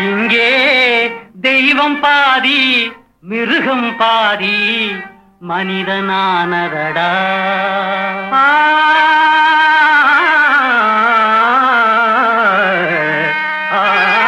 இங்கே தெய்வம் பாதி மிருகம் பாதி மனிதனானதடா ஆ, ஆ,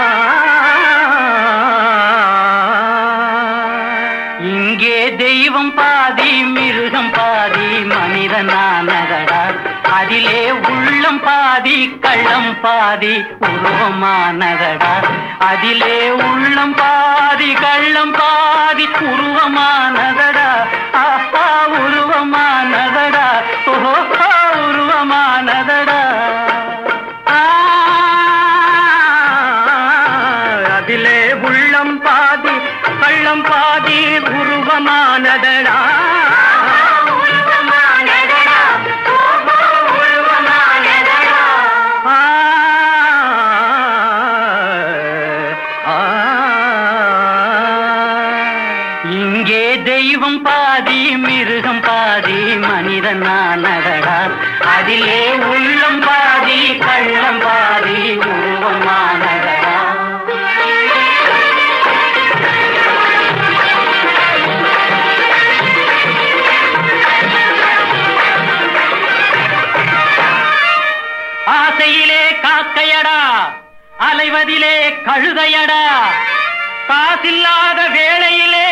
இங்கே தெய்வம் பாதி மிருகம் பாதி மனிதனானதடா அதிலே உள்ளம் பாதி கள்ளம் பாதி உருவமானதடா அதிலே உள்ளம் பாதி கள்ளம் பாதி உருவமானதடா ஆஹா உருவமானதடா ஓஹோ உருவமானதடா ஆ, அதிலே உள்ளம் பாதி கள்ளம் பாதி உருவமானதடா ஆ, ஆ, இங்கே தெய்வம் பாதி மிருகம் பாதி மனிதனானதடா அதிலே உள்ளம் பாதி கள்ளம் பாதி உருவமானதடா ஆசையிலே காக்கையடா அலைவதிலே கழுதையடா காசில்லாத வேளையிலே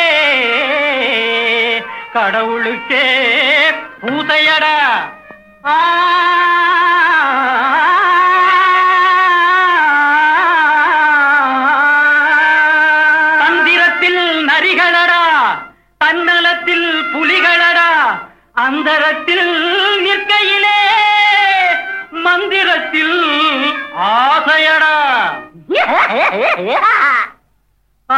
கடவுளுக்கே பூசையடா ஆ தந்திரத்தில் நரிகளடா தன்னலத்தில் புலிகளடா அந்தரத்தில் நிற்கையிலே மந்திரத்தில் ஆசையடா ஆ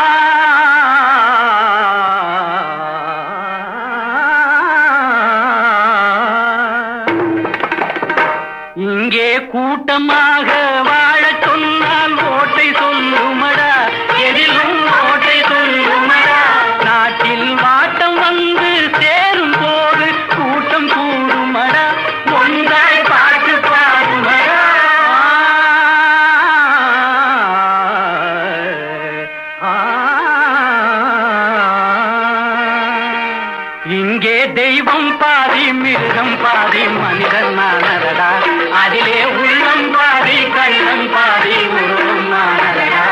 இங்கே கூட்டமாக வாழச் சொன்னால் ஓட்டை சொல்லுமடா எதிலும் ஓட்டை சொல்லுமடா நாட்டில் வாட்டம் வந்து சேரும் போது கூட்டம் கூடுமடா ஒன்றாய் பாட்டு பாடுமடா ஆ, இங்கே தெய்வம் பாதி மிருகம் பாதி மனிதன் நானடா அதிலே உள்ளம் பாதி கள்ளம் பாதி உருவம் நானடா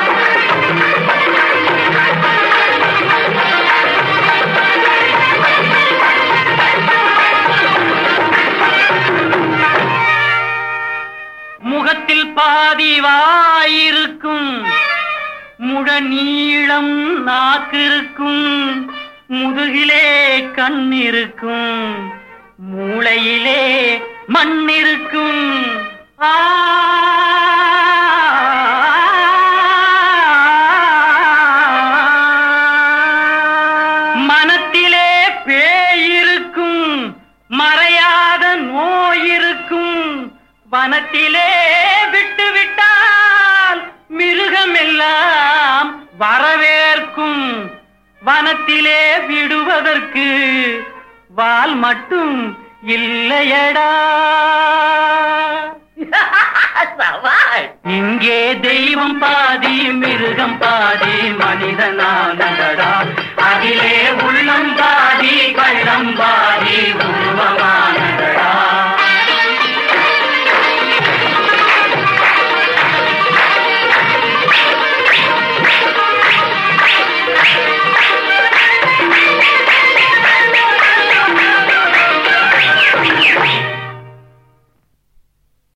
முகத்தில் பாதி வாயிருக்கும் முழ நீளம் நாக்கிருக்கும் முதுகிலே கண் இருக்கும் மூளையிலே மண் இருக்கும் ஆ மனத்திலே பேயிருக்கும் மறையாத நோய் இருக்கும் வனத்திலே விட்டு விட்டால் மிருகமெல்லாம் வரவேற்கும் வனத்திலே விடுவதற்கு வால் மட்டும் இல்லையடா இங்கே தெய்வம் பாதி